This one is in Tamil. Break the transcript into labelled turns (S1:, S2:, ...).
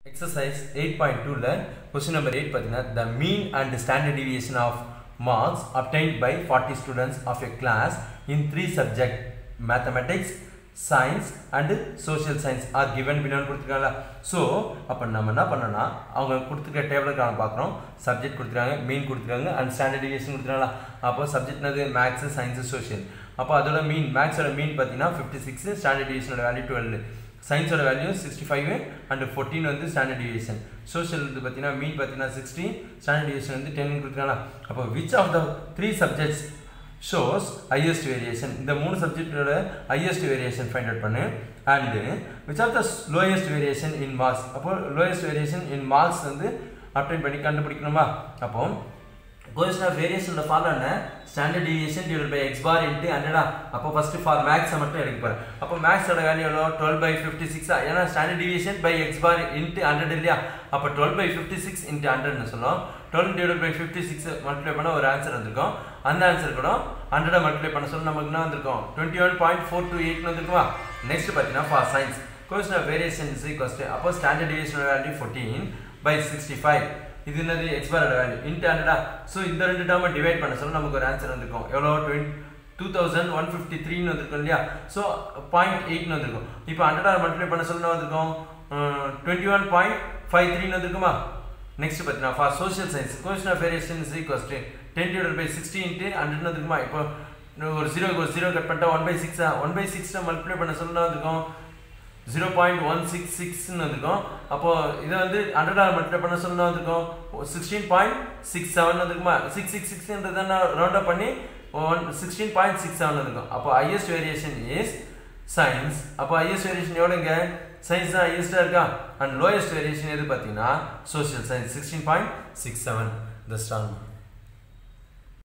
S1: எக்ஸசைஸ் எயிட் பாயிண்ட் டூவில் கொஸ்டின் நம்பர் எயிட் பார்த்தீங்கன்னா the mean and standard deviation of marks obtained by forty students of a class in three subject mathematics science and social science are given பின்னான்னு கொடுத்துருக்காங்களா ஸோ அப்போ நம்ம என்ன பண்ணோம்னா அவங்க கொடுத்துருக்க டேபிளுக்கு பார்க்குறோம் சப்ஜெக்ட் கொடுத்துருக்காங்க மீன் கொடுத்துருக்காங்க அண்ட் ஸ்டாண்டர்ட் டிவியேஷன் கொடுத்துருக்காங்களா அப்போ சப்ஜெக்ட்னது மேக்ஸு சயின்ஸு சோஷியல் அப்போ அதோட மீன் மேக்ஸோட மீன் பார்த்தீங்கன்னா ஃபிஃப்டி சிக்ஸ் ஸ்டாண்டர்ட் டிவியேஷனோட வேல்யூ டுவெல் சயின்ஸோட value sixty five and fourteen வந்து ஸ்டாண்டர்ட் டிவியேஷன் சோஷியல் வந்து பார்த்தீங்கன்னா மீன் பார்த்தீங்கன்னா சிக்ஸ்டி ஸ்டாண்டர்ட் டிவியேஷன் வந்து டென் கொடுத்துருக்காங்களா அப்போ which of the three subjects shows highest variation இந்த மூணு சப்ஜெக்டோட ஹையஸ்ட் வேரியேஷன் ஃபைண்ட் அவுட் பண்ணு and which of the lowest variation in marks அப்போ லோயஸ்ட் வேரியேஷன் இன் மார்க்ஸ் வந்து அப்டைன் பண்ணி கண்டுபிடிக்கணுமா அப்போ கோஷன் ஆஃப் வேரியேஷன் ஃபாலோ என்ன standard deviation divide by X bar into ஹண்ட்ரடா அப்போ ஃபர்ஸ்ட் ஃபார் மேக்ஸை மட்டும் எடுக்க போகிறேன் அப்போ மேக்ஸோட வேல்யூ எவ்வளோ டுவெல் பை ஃபிஃப்டி சிக்ஸா ஏன்னா standard deviation by X bar into hundred இல்லையா அப்போ twelve by fifty six into ஹண்ட்ரட்னு சொல்லுவோம் twelve divide by fifty six multiply பண்ண ஒரு ஆன்சர் வந்திருக்கும் அந்த ஆன்சர் கூட ஹண்ட்ரடை மல்டிப்ளை பண்ண சொல்ல நமக்கு என்ன வந்திருக்கும் twenty one point four two எயிட்னு வந்திருக்குமா நெக்ஸ்ட் பார்த்தீங்கன்னா ஃபார் சயின்ஸ் கொஸ்டின் ஆஃப் வேரியேஷன் இஸ் ஈக்வஸ் அப்போ standard deviation value fourteen by sixty five இது என்னது எக்ஸ் பாரோட வேல்யூ இன்ட்டு ஹண்ட்ரடா ஸோ இந்த ரெண்டு டேர்மை டிவைட் பண்ண சொல்ல நமக்கு ஒரு ஆன்சர் வந்திருக்கும் எவ்வளோ twenty two thousand one fifty த்ரீன்னு வந்திருக்கும் இல்லையா ஸோ பாயிண்ட் எயிட்னு வந்திருக்கும் இப்போ ஹண்ட்ரட் மல்டிப்ளை பண்ண சொல்ல வந்திருக்கும் டுவெண்ட்டி ஒன் பாயிண்ட் ஃபைவ் த்ரீன்னு வந்திருக்குமா நெக்ஸ்ட் பார்த்தீங்கன்னா ஃபார் சோஷியல் சயின்ஸ் கொஸ்டின் of variation is equals to ten divide by sixty into ஹண்ட்ரட்னு வந்திருக்குமா இப்போ ஒரு ஜீரோ ஒரு ஜீரோ கட் பண்ணிட்டா ஒன் பை சிக்ஸா ஒன் பை சிக்ஸை மல்டிப்ளை பண்ண சொல்ல வந்திருக்கும் ஜீரோ பாயிண்ட் ஒன் சிக்ஸ் சிக்ஸ்னு வந்திருக்கும் அப்போ இதை வந்து ஹண்ட்ரட் மல்டிப்ளை பண்ண சொல்ல வந்திருக்கும் சிக்ஸ்டீன் பாயிண்ட் சிக்ஸ் செவன் வந்திருக்குமா சிக்ஸ் சிக்ஸ் சிக்ஸ்ன்றதை நான் ரவுண்ட் அப் பண்ணி one sixteen point six seven வந்திருக்கும் அப்போ ஹையஸ்ட் வேரியேஷன் இஸ் சயின்ஸ் அப்போ ஹையஸ்ட் வேரியேஷன் எவ்வளோங்க சயின்ஸ் தான் ஹையஸ்டாக இருக்கா அண்ட் லோயஸ்ட் வேரியேஷன் எது பார்த்தீங்கன்னா social science sixteen point six seven the strong